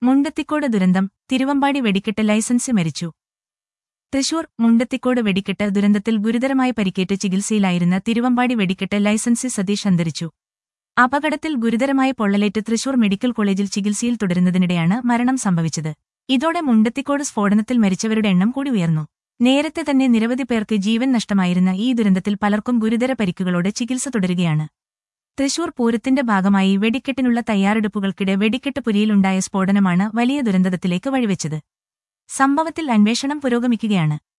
മുണ്ടത്തിക്കോട് ദുരന്തം തിരുവമ്പാടി വെടിക്കെട്ട് ലൈസൻസ് മരിച്ചു തൃശൂർ മുണ്ടത്തിക്കോട് വെടിക്കെട്ട് ദുരന്തത്തിൽ ഗുരുതരമായി പരിക്കേറ്റ് ചികിത്സയിലായിരുന്ന തിരുവമ്പാടി വെടിക്കെട്ട് ലൈസൻസി സതീഷ് അന്തരിച്ചു അപകടത്തിൽ ഗുരുതരമായ പൊള്ളലേറ്റ് തൃശൂർ മെഡിക്കൽ കോളേജിൽ ചികിത്സയിൽ തുടരുന്നതിനിടെയാണ് മരണം സംഭവിച്ചത് ഇതോടെ മുണ്ടത്തിക്കോട് സ്ഫോടനത്തിൽ മരിച്ചവരുടെ എണ്ണം കൂടി ഉയർന്നു നേരത്തെ തന്നെ നിരവധി പേർക്ക് ജീവൻ നഷ്ടമായിരുന്ന ഈ ദുരന്തത്തിൽ പലർക്കും ഗുരുതര പരിക്കുകളോടെ ചികിത്സ തുടരുകയാണ് തൃശൂർ പൂരത്തിന്റെ ഭാഗമായി വെടിക്കെട്ടിനുള്ള തയ്യാറെടുപ്പുകൾക്കിടെ വെടിക്കെട്ട് പുരിയിലുണ്ടായ സ്ഫോടനമാണ് വലിയ ദുരന്തത്തിലേക്ക് വഴിവെച്ചത് സംഭവത്തിൽ അന്വേഷണം പുരോഗമിക്കുകയാണ്